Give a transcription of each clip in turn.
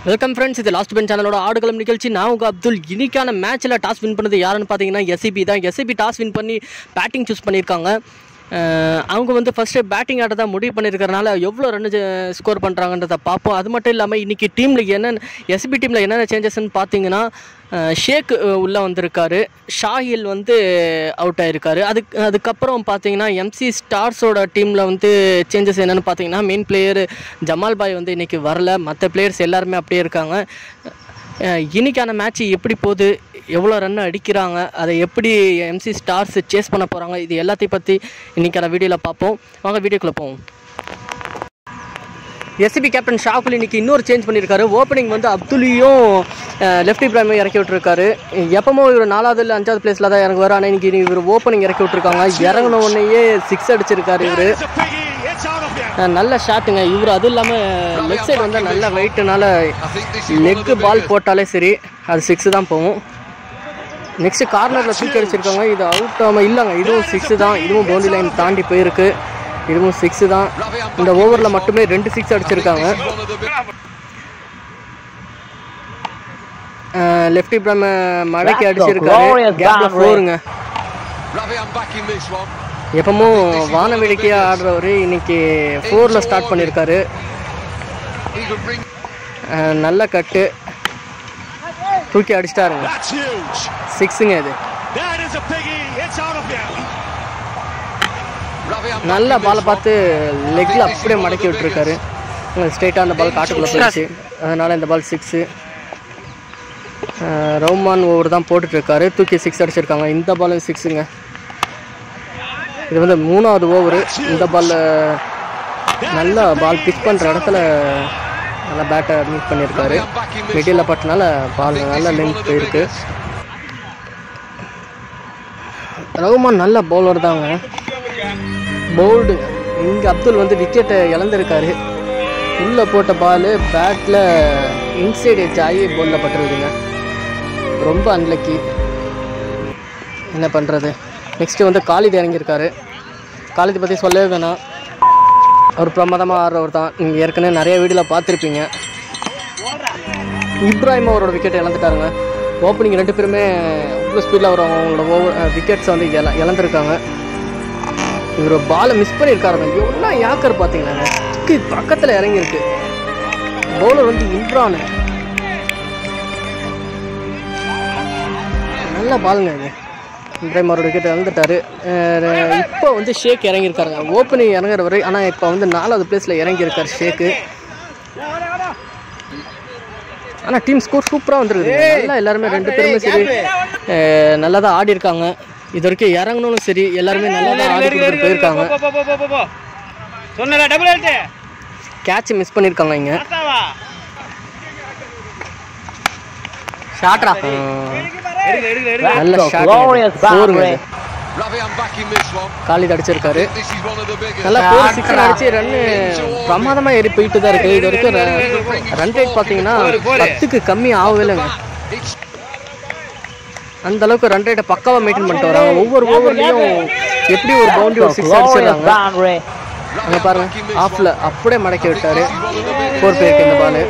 Welcome friends இது last ben சேனலோட ஆடுகளம் நிகழ்ச்சி நான் உங்கள் அப்துல் இன்னைக்கான மேட்ச்சில் டாஸ் வின் பண்ணது யாருன்னு பார்த்தீங்கன்னா எஸ்சிபி தான் எஸ்சிபி டாஸ் வின் பண்ணி பேட்டிங் சூஸ் பண்ணியிருக்காங்க அஹ் அவங்க வந்து ஃபஸ்ட்டு பேட்டிங் ஆட தான் முடிவு பண்ணியிருக்கறனால எவ்வளோ ரன் ஸ்கோர் பண்ணுறாங்கன்றதை பார்ப்போம் அது மட்டும் இல்லாமல் இன்றைக்கி டீமில் என்னென்ன எஸ்பி டீமில் என்னென்ன சேஞ்சஸ்ன்னு பார்த்தீங்கன்னா அஹ் ஷேக் அஹ் உள்ளே வந்திருக்காரு ஷாஹில் வந்து அவுட் ஆயிருக்காரு அதுக்கு அதுக்கப்புறம் பார்த்தீங்கன்னா எம்சி ஸ்டார்ஸோட டீமில் வந்து சேஞ்சஸ் என்னென்னு பார்த்தீங்கன்னா மெயின் பிளேயர் ஜமால் பாய் வந்து இன்றைக்கி வரல மற்ற பிளேயர்ஸ் எல்லாருமே அப்படியே இருக்காங்க அஹ் இன்னைக்கான மேட்ச் எப்படி போகுது எவ்வளோ ரன் அடிக்கிறாங்க அதை எப்படி எம்சி ஸ்டார்ஸ் சேஸ் பண்ண போகிறாங்க இது எல்லாத்தையும் பற்றி இன்னைக்கான வீடியோவில் பார்ப்போம் வாங்க வீடியோக்குள்ளே போவோம் எஸ்சிபி கேப்டன் ஷாகுல் இன்னைக்கு இன்னொரு சேஞ்ச் பண்ணியிருக்காரு ஓப்பனிங் வந்து அப்துலியும் லெஃப்ட் இப்ராஹிமும் இறக்கி விட்டுருக்காரு எப்பமோ இவர் நாலாவது இல்லை அஞ்சாவது பிளேஸில் தான் இறங்குவார் ஆனால் இன்னைக்கு இவர் ஓப்பனிங் இறக்கி விட்டுருக்காங்க இறங்கின உடனேயே சிக்ஸ் அடிச்சிருக்காரு இவர் It's a piggy. It's out of here. அஹ் நல்ல ஷாட்டுங்க இவர் அதுவும் இல்லாமல் லெஃப்ட் சைடு வந்து நல்ல வெயிட்டுனால லெக்கு பால் போட்டாலே சரி அது சிக்ஸ் தான் போகும் நெக்ஸ்ட் கார்னரில் தூக்கி அடிச்சிருக்காங்க இது அவுட் ஆகாமல் இல்லைங்க இதுவும் சிக்ஸ் தான் இதுவும் பவுண்டரி லைன் தாண்டி போயிருக்கு இதுவும் சிக்ஸ் தான் இந்த ஓவரில் மட்டுமே ரெண்டு சிக்ஸ் அடிச்சிருக்காங்க லெஃப்ட் இப்ராம மடக்கி அடிச்சிருக்காரு கேப்ல ஃபோருங்க எப்பவும் வான வேடிக்கையாக ஆடுறவர் இன்னைக்கு ஃபோரில் ஸ்டார்ட் பண்ணியிருக்காரு அஹ் நல்ல கட்டு தூக்கி அடிச்சிட்டாருங்க That's huge. சிக்ஸுங்க இது That is a piggy. It's out of here. நல்ல பாலை பார்த்து லெக்கில் அப்படியே மடக்கி விட்டுருக்காரு ஸ்ட்ரெயிட்டாக அந்த பால் காட்டுக்குள்ளே போயிடுச்சு அதனால் இந்த பால் சிக்ஸு ரவுமான் ஓவர் தான் போட்டுட்ருக்காரு தூக்கி சிக்ஸ் அடிச்சிருக்காங்க இந்த பாலும் சிக்ஸுங்க இது வந்து மூணாவது ஓவரு இந்த பாலில் நல்ல பால் பிக் பண்ணுற இடத்துல நல்லா பேட்டை மீட் பண்ணியிருக்காரு மிடில் பட்டனால பால் நல்ல லென்த் போயிருக்கு ரகுமான் நல்ல பவுலர் தாங்க போல்டு இங்கே அப்துல் வந்து விக்கெட்டை இழந்திருக்காரு உள்ளே போட்ட பால் பேட்டில் இன்சைட் எட்ஜ் ஆகி போலில் பட்டுருதுங்க ரொம்ப அன்லக்கி என்ன பண்ணுறது நெக்ஸ்ட்டு வந்து காலித் இறங்கியிருக்காரு காலித் பற்றி சொல்லவே வேணாம் அவர் பிரமாதமாக ஆடுறவர் தான் நீங்கள் ஏற்கனவே நிறைய வீடியோவில் பார்த்துருப்பீங்க இப்ராஹிம் அவரோட விக்கெட்டை இழந்துட்டாருங்க ஓப்பனிங் ரெண்டு பேருமே அவ்வளோ ஸ்பீடில் வரும் அவங்களோட ஓவர் விக்கெட்ஸை வந்து இழ இழந்திருக்காங்க இவர் பாலை மிஸ் பண்ணியிருக்காருங்க எவ்வளோ யாக்கர் பார்த்தீங்களாங்க பக்கத்தில் இறங்கியிருக்கு பவுலர் வந்து இம்ரானு நல்ல பாலுங்க இது இப்ராஹிம் அவரோட விக்கெட் இழந்துட்டாரு அஹ் இப்போ வந்து ஷேக் இறங்கியிருக்காருங்க ஓப்பனிங் இறங்குறவர் ஆனால் இப்போ வந்து நாலாவது பிளேஸில் இறங்கியிருக்காரு ஷேக்கு ஆனால் டீம் ஸ்கோர் சூப்பராக வந்துருக்குது நல்லா எல்லாருமே ரெண்டு பேருமே சரி அஹ் நல்லா தான் ஆடி இருக்காங்க இது வரைக்கும் இறங்கணும் சரி எல்லாருமே நல்லா தான் ஆடி கொடுத்துட்டு போயிருக்காங்க போ, போ, போ, போ, போ, போ. சொன்னல டபுள் ஹெல்ட் கேட்ச் மிஸ் பண்ணியிருக்காங்க இங்கே பார்த்தாவா ஷாட்ரா எடுக்கல எடுக்கல எடுக்கல நல்ல ஷாட் ஃபோருங்க காலித் அடிச்சிருக்காரு நல்லா ஃபோர் சிக்ஸ் அடிச்சு ரன்னு பிரமாதமாக ஏறி போயிட்டு தான் இருக்கு இது வரைக்கும் ரன் ரேட் பார்த்தீங்கன்னா பத்துக்கு கம்மி ஆகவே இல்லைங்க அந்த அளவுக்கு ரன் ரேட்டை பக்காவாக மெயின்டைன் பண்ணிட்டு வராங்க ஒவ்வொரு ஓவர்லையும் எப்படி ஒரு பவுண்டரி ஒரு சிக்ஸ் அடிச்சிடுறாங்க அங்கே பாருங்க ஆஃப்ல அப்படியே மடக்கி விட்டாரு ஃபோர் பேருக்கு இந்த ball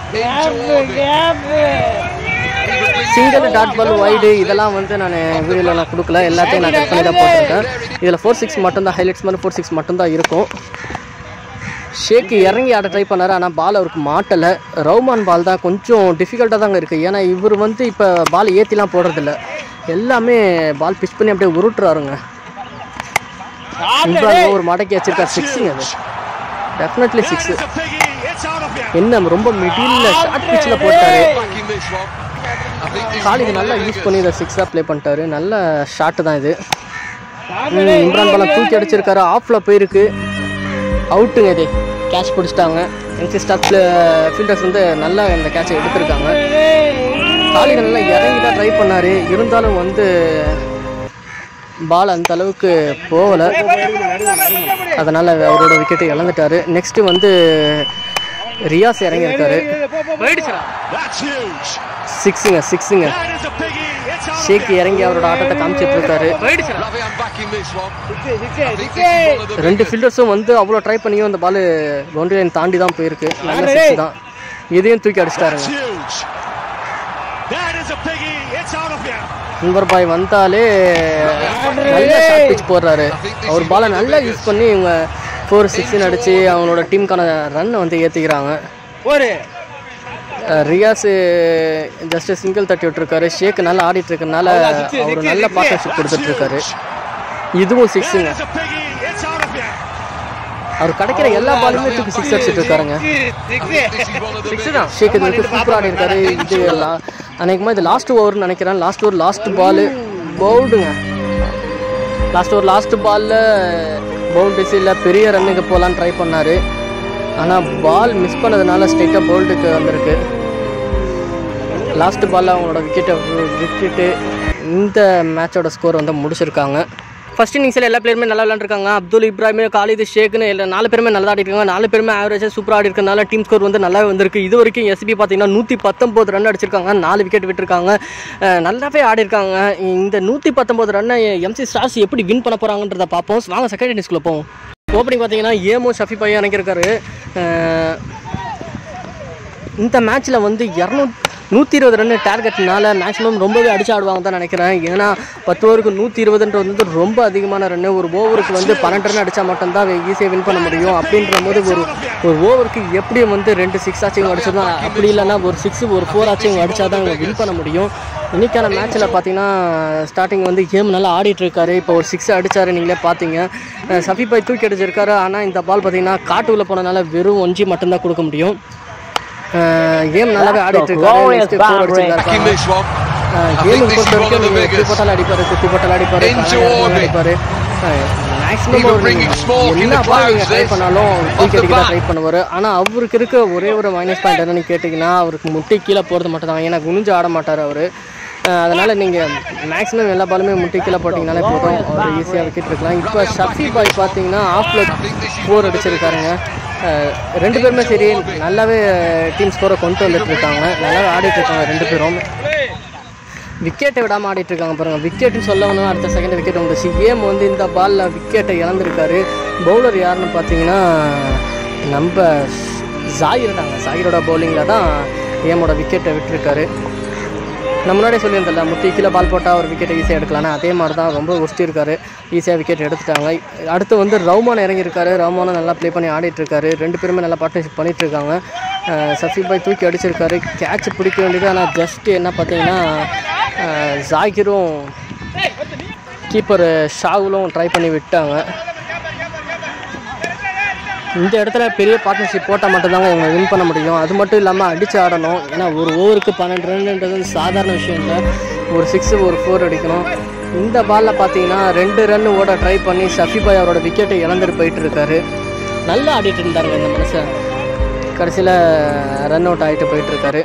single dot ball wide இதெல்லாம் வந்து நான் வீடியோவில் நான் கொடுக்கல எல்லாத்தையும் நான் கட் பண்ணி தான் போட்டிருக்கேன் இதில் ஃபோர் சிக்ஸ் மட்டும்தான் ஹைலைட்ஸ் மாதிரி ஃபோர் சிக்ஸ் மட்டும்தான் இருக்கும் ஷேக் இறங்கி ஆட ட்ரை பண்ணாரு ஆனால் பால் அவருக்கு மாட்டலை ரவுமான் பால் தான் கொஞ்சம் டிஃபிகல்ட்டாக தாங்க இருக்குது ஏன்னா இவர் வந்து இப்போ பால் ஏற்றிலாம் போடுறதில்ல எல்லாமே பால் பிச் பண்ணி அப்படியே உருட்டுறாருங்க இம்ரான் ஒரு மடக்கி வச்சிருக்காரு சிக்ஸுங்க அது definitely six It's a piggy. It's out of here. என்ன ரொம்ப மிடில் ஷார்ட் பிச்சில் போட்டாரு காலிக்கு நல்லா யூஸ் பண்ணி இதை சிக்ஸாக ப்ளே பண்ணிட்டாரு நல்ல ஷாட்டு தான் இது ம், இம்ரான் பாலம் தூக்கி அடிச்சிருக்காரு ஆஃபில் போயிருக்கு அவுட்டுங்க இது கேட்ச் பிடிச்சிட்டாங்க என்சி ஸ்டாப் ஃபீல்டர்ஸ் வந்து நல்லா இந்த கேட்சை எடுத்திருக்காங்க காலிக்கு நல்லா இறங்கி தான் ட்ரை பண்ணார் இருந்தாலும் வந்து பால் அந்த அளவுக்கு போகலை அதனால் அவரோட விக்கெட்டை இழந்துட்டாரு நெக்ஸ்ட்டு வந்து Riyaz இறங்கியிருக்காரு That's huge. சிக்ஸுங்க சிக்ஸுங்க That is a piggy. It's out of ஷேக் இறங்கி அவரோட ஆட்டத்தை காமிச்சிட்டு இருக்காரு ரெண்டு ஃபீல்டர்ஸும் வந்து அவ்வளோ ட்ரை பண்ணியும் அந்த பால் பவுண்டரி லைன் தாண்டி தான் போயிருக்கு நல்ல சிக்ஸ் தான் இதையும் தூக்கி அடிச்சிட்டாருங்க That's huge. That is a biggie. It's out of here. அன்பர் பாய் வந்தாலே நல்ல ஷார்ட் பிச் போடுறாரு அவர் பாலை நல்லா யூஸ் பண்ணி இவங்க ஃபோர் சிக்ஸ்னு அடித்து அவங்களோட டீமுக்கான ரன்னை வந்து ஏற்றிக்கிறாங்க ஒரு ரியாஸ் ஜஸ்ட் சிங்கிள் தட்டி விட்டுருக்காரு ஷேக் நல்லா ஆடிட்டு இருக்கறனால அவர் நல்ல பார்ட்னர்ஷிப் கொடுத்துட்டு இருக்காரு இதுவும் சிக்ஸுங்க That is a biggie. It's out of here. அவர் கிடைக்கிற எல்லா பாலுமே தூக்கி சிக்ஸ் அடிச்சிட்டு இருக்காருங்க சிக்ஸ் தான் ஷேக் இது வரைக்கும் சூப்பராக ஆடி இருக்காரு இது எல்லாம் அன்னைக்குமா இது லாஸ்ட் ஓவர்னு நினைக்கிறேன் லாஸ்ட் ஓவர் லாஸ்ட் பால் பவுல்டுங்க லாஸ்ட் ஓவர் லாஸ்ட் பாலில் பவுல்டு இல்லை பெரிய ரன்னுக்கு போகலான்னு ட்ரை பண்ணார் ஆனால் பால் மிஸ் பண்ணதுனால ஸ்ட்ரைட்டாக பவுல்டுக்கு வந்திருக்கு லாஸ்ட் பாலில் அவங்களோட விக்கெட்டை விட்டுட்டு இந்த மேட்சோட ஸ்கோர் வந்து முடிச்சிருக்காங்க ஃபர்ஸ்ட் இன்னிங்ஸில் எல்லா பிளேயருமே நல்லா விளாண்டுருக்காங்க அப்துல் இப்ராஹிம் காலிது ஷேக்னு எல்லா நாலு பேருமே நல்லா ஆடி இருக்காங்க நாலு பேருமே ஆவரேஜாக சூப்பராக ஆடி இருக்கனால டீம் ஸ்கோர் வந்து நல்லாவே வந்திருக்கு இது வரைக்கும் எஸ்பி பார்த்தீங்கன்னா நூற்றி பத்தொம்போது ரன் அடிச்சிருக்காங்க நாலு விக்கெட் விட்டுருக்காங்க அஹ் நல்லாவே ஆடி இருக்காங்க இந்த நூற்றி பத்தொம்போது ரன்னை எம்சி ஸ்டார்ஸ் எப்படி வின் பண்ண போகிறாங்கன்றத பார்ப்போம் வாங்க செகண்ட் இன்னிங்ஸ்குள்ளே போவோம் ஓப்பனிங் பார்த்தீங்கன்னா ஏமோ ஷஃபி பையன் இறங்கியிருக்காரு அஹ் இந்த மேட்ச்சில் வந்து இரநூத் நூற்றி இருபது ரன் டார்கெட்னால மேக்ஸிமம் ரொம்பவே அடிச்சு ஆடுவாங்க தான் நினைக்கிறேன் ஏன்னா பத்து ஓவருக்கு நூற்றி இருபதுன்றது வந்து ரொம்ப அதிகமான ரன் ஒரு ஓவருக்கு வந்து பன்னெண்டு ரன் அடித்தா மட்டும்தான் ஈஸியாக வின் பண்ண முடியும் அப்படின்ற போது ஒரு ஒரு ஓவருக்கு எப்படியும் வந்து ரெண்டு சிக்ஸ் ஆச்சும் அடிச்சிருந்தா அப்படி இல்லைன்னா ஒரு சிக்ஸ் ஒரு ஃபோர் ஆச்சும் அடிச்சா தான் இவங்க வின் பண்ண முடியும் இன்னைக்கான மேட்ச்சில் பார்த்தீங்கன்னா ஸ்டார்டிங் வந்து கேம் நல்லா ஆடிட்டு இருக்காரு இப்போ ஒரு சிக்ஸ் அடிச்சாரு நீங்களே பார்த்தீங்க அஹ் சஃபி பாய் தூக்கி அடிச்சிருக்காரு ஆனால் இந்த பால் பார்த்தீங்கன்னா காட்டுக்குள்ளே போனனால வெறும் ஒஞ்சி மட்டும்தான் கொடுக்க முடியும் கேம் நல்லாவே ஆடிட்டு இருக்காரு Next four அடிச்சிருக்காரு this one. கேமுக்கு பொறுத்த வரைக்கும் நீங்க எப்படி போட்டாலும் அடிப்பாரு குத்தி போட்டாலும் அடிப்பாரு Into காலால orbit. அடிப்பாரு maximum Even bringing smoke in என்ன the பால் நீங்க clouds ட்ரை this. பண்ணாலும் Off தூக்கி the அடிக்க bat. ட்ரை பண்ணுவாரு ஆனா அவருக்கு இருக்க ஒரே ஒரு மைனஸ் பாயிண்ட் என்னன்னு கேட்டிங்கன்னா அவருக்கு முட்டி கீழே போறது மட்டும் தான் ஏன்னா குனிஞ்சு ஆட மாட்டார் அவரு அஹ் அதனால நீங்க மேக்ஸிமம் எல்லா பாலுமே முட்டி கீழே போட்டிங்கனாலே போதும் அவர் ஈஸியாக விக்கெட் இருக்கலாம் இப்போ ஷஃபி பாய் பார்த்தீங்கன்னா ஆஃப்ல ஃபோர் அடிச்சிருக்காருங்க அஹ் ரெண்டு பேருமே சரி நல்லாவே டீம் ஸ்கோரை கொண்டு வந்துட்டு இருக்காங்க நல்லாவே ஆடிட்டு இருக்காங்க ரெண்டு பேரும் விக்கெட்டை விடாமல் ஆடிட்டு இருக்காங்க பாருங்க விக்கெட்னு சொல்ல வேணும் அடுத்த செகண்ட் விக்கெட் வந்துச்சு ஏம் வந்து இந்த பாலில் விக்கெட்டை இழந்திருக்காரு பவுலர் யாருன்னு பார்த்தீங்கன்னா நம்ம ஜாகிர் தாங்க ஜாகிரோட பவுலிங்கில் தான் ஏமோட விக்கெட்டை விட்டுருக்காரு நான் முன்னாடியே சொல்லியிருந்தல முட்டி கீழே பால் போட்டால் ஒரு விக்கெட்டை ஈஸியாக எடுக்கலாம்னா அதே மாதிரி தான் ரொம்ப ஒஸ்டி இருக்காரு ஈஸியாக விக்கெட் எடுத்துட்டாங்க அடுத்து வந்து ரவுமான் இறங்கியிருக்காரு ரவுமானும் நல்லா ப்ளே பண்ணி ஆடிட்டு இருக்காரு ரெண்டு பேருமே நல்லா பார்ட்னர்ஷிப் பண்ணிட்டு இருக்காங்க அஹ் சஃபி பாய் தூக்கி அடிச்சிருக்காரு கேட்ச் பிடிக்க வேண்டியது ஆனால் ஜஸ்ட் என்ன பார்த்தீங்கன்னா அஹ் ஜாகிரும் கீப்பர் ஷாகுலும் ட்ரை பண்ணி விட்டாங்க இந்த இடத்துல பெரிய பார்ட்னர்ஷிப் போட்டால் மட்டும்தாங்க இவங்க வின் பண்ண முடியும் அது மட்டும் இல்லாமல் அடித்து ஆடணும் ஏன்னா ஒரு ஓவருக்கு பன்னெண்டு ரன்ன்றது வந்து சாதாரண விஷயம் இல்லை ஒரு சிக்ஸ் ஒரு ஃபோர் அடிக்கணும் இந்த பாலில் பார்த்தீங்கன்னா ரெண்டு ரன் ஓட ட்ரை பண்ணி ஷஃபி பாய் அவரோட விக்கெட்டை இழந்துட்டு போயிட்டு இருக்காரு நல்லா ஆடிட்டு இருந்தாருங்க இந்த மனுஷன் கடைசியில் ரன் அவுட் ஆகிட்டு போயிட்டு இருக்காரு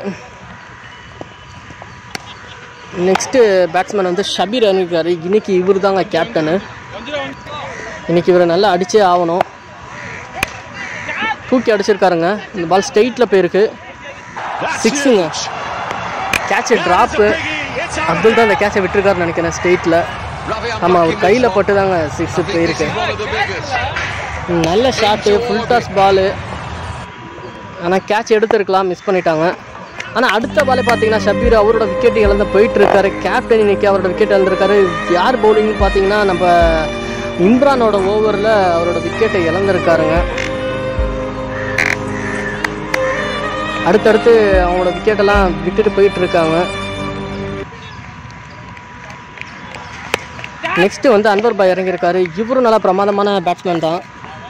நெக்ஸ்ட்டு பேட்ஸ்மேன் வந்து ஷபீர் அனுப்பிக்காரு இன்னைக்கு இவர் தாங்க கேப்டனு இன்னைக்கு இவரை நல்லா அடிச்சே ஆகணும் தூக்கி அடிச்சிருக்காருங்க இந்த பால் ஸ்ட்ரெயிட்டில் போயிருக்கு That's சிக்ஸுங்க huge. கேட்சை ட்ராப்பு It's out. அப்துல் தான் அந்த கேட்சை விட்டுருக்காருன்னு நினைக்கிறேன் ஸ்ட்ரெயிட்டில் ஆமாம் அவர் கையில் பட்டு தாங்க சிக்ஸ் போயிருக்கு One of the biggest. நல்ல ஷாட்டு ஃபுல் டாஸ் பாலு ஆனால் கேட்ச் எடுத்திருக்கலாம் மிஸ் பண்ணிட்டாங்க ஆனால் அடுத்த பாலே பார்த்தீங்கன்னா ஷபீர் அவரோட விக்கெட் இழந்து போயிட்டு இருக்காரு கேப்டன் இன்னைக்கு அவரோட விக்கெட் இழந்திருக்காரு யார் பவுலிங்னு பார்த்தீங்கன்னா நம்ம இம்ரானோட ஓவரில் அவரோட விக்கெட்டை இழந்திருக்காருங்க அடுத்தடுத்து அவங்களோட விக்கெட்டெல்லாம் விட்டுட்டு போயிட்டு இருக்காங்க நெக்ஸ்ட் வந்து அன்வர் பாய் இறங்கியிருக்காரு இவரும் நல்லா பிரமாதமான பேட்ஸ்மேன் தான்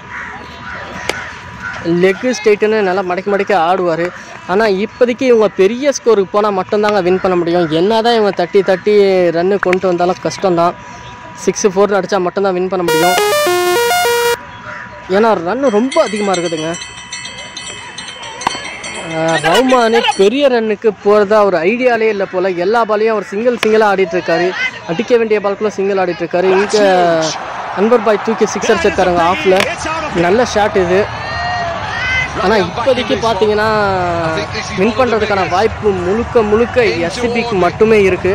லெக்கு ஸ்டேட்டுன்னு நல்லா மடக்கி மடக்கி ஆடுவார் ஆனால் இப்போதைக்கு இவங்க பெரிய ஸ்கோருக்கு போனால் மட்டும்தாங்க வின் பண்ண முடியும் என்ன தான் இவங்க தட்டி தட்டி ரன்னு கொண்டு வந்தாலும் கஷ்டம்தான் சிக்ஸு ஃபோர்னு அடித்தா மட்டும்தான் வின் பண்ண முடியும் ஏன்னா ரன்னு ரொம்ப அதிகமாக இருக்குதுங்க ஆஹ் ரஹ்மானு பெரிய ரன்னுக்கு போகிறதா ஒரு ஐடியாலே இல்லை போல் எல்லா பாலையும் அவர் சிங்கிள் சிங்கிளாக ஆடிட்டு இருக்காரு அடிக்க வேண்டிய பால்குள்ளே சிங்கிள் ஆடிட்டு இருக்காரு இங்கே அன்பர் பாய் தூக்கி சிக்ஸ் அடிச்சிருக்காருங்க ஆஃபில் நல்ல ஷாட் இது ஆனால் இப்போதைக்கு பார்த்தீங்கன்னா வின் பண்ணுறதுக்கான வாய்ப்பு முழுக்க முழுக்க எஸ்சிபிக்கு மட்டுமே இருக்குது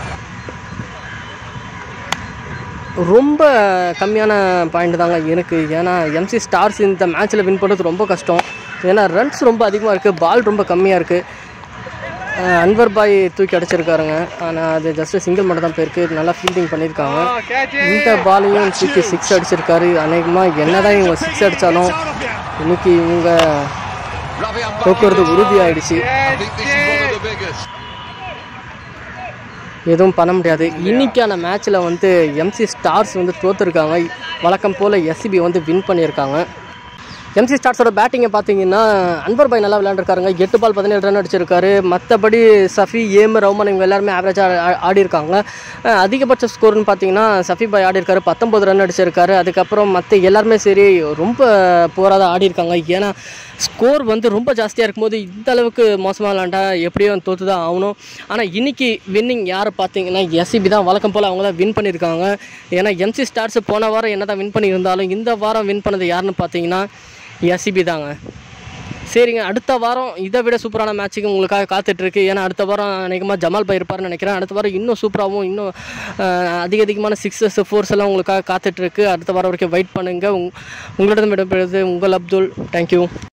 ரொம்ப கம்மியான பாயிண்ட் தாங்க எனக்கு ஏன்னா எம்சி ஸ்டார்ஸ் இந்த மேட்ச்சில் வின் பண்ணுறது ரொம்ப கஷ்டம் ஏன்னா ரன்ஸ் ரொம்ப அதிகமாக இருக்குது பால் ரொம்ப கம்மியாக இருக்குது அன்வர் பாய் தூக்கி அடிச்சிருக்காருங்க ஆனால் அது ஜஸ்ட் சிங்கிள் மட்டும் தான் போயிருக்கு நல்லா ஃபீல்டிங் பண்ணியிருக்காங்க இந்த பாலையும் தூக்கி சிக்ஸ் அடிச்சிருக்காரு அநேகமாக என்னதான் இவங்க சிக்ஸ் அடித்தாலும் இன்னைக்கு இவங்க Ravi தோக்குறது உறுதியாயிடுச்சு I think this is one of the biggest. எதுவும் பண்ண முடியாது இன்னைக்கான மேட்ச்சில் வந்து எம்சி ஸ்டார்ஸ் வந்து தோத்துருக்காங்க வழக்கம் போல் எஸ்சிபி வந்து வின் பண்ணியிருக்காங்க எம்சி ஸ்டார்ஸோட பேட்டிங்கை பார்த்தீங்கன்னா அன்வர் பாய் நல்லா விளையாண்டுருக்காருங்க எட்டு பால் பதினேழு ரன் அடிச்சிருக்காரு மற்றபடி சஃபி ஏம் ரவுமன் இவங்க எல்லாருமே ஆவரேஜாக ஆடி இருக்காங்க அஹ் அதிகபட்ச ஸ்கோர்னு பார்த்தீங்கன்னா சஃபி பாய் ஆடி இருக்காரு பத்தொம்பது ரன் அடிச்சிருக்காரு அதுக்கப்புறம் மற்ற எல்லாருமே சரி ரொம்ப போராக தான் ஆடி இருக்காங்க ஏன்னா ஸ்கோர் வந்து ரொம்ப ஜாஸ்தியாக இருக்கும்போது இந்த அளவுக்கு மோசமாக விளாண்டா எப்படியும் தோற்று தான் ஆகணும் ஆனால் இன்னைக்கு வின்னிங் யாரை பார்த்தீங்கன்னா எஸ்சிபி தான் வழக்கம் போல் அவங்க தான் வின் பண்ணியிருக்காங்க ஏன்னா எம்சி ஸ்டார்ஸ் போன வாரம் என்ன தான் வின் பண்ணியிருந்தாலும் இந்த வாரம் வின் பண்ணது யாருன்னு பார்த்தீங்கன்னா எஸ்சிபி தாங்க சரிங்க அடுத்த வாரம் இதை விட சூப்பரான மேட்ச்சுக்கு உங்களுக்காக காத்துட்ருக்கு ஏன்னா அடுத்த வாரம் அநேகமாக ஜமால் பாய் இருப்பார்னு நினைக்கிறேன் அடுத்த வாரம் இன்னும் சூப்பராகவும் இன்னும் அஹ், அதிக அதிகமான சிக்ஸஸ் ஃபோர்ஸ் எல்லாம் உங்களுக்காக காத்துட்ருக்கு அடுத்த வாரம் வரைக்கும் வெயிட் பண்ணுங்கள் உங் உங்களிடம் விடப்படுறது உங்கள் அப்துல் தேங்க்யூ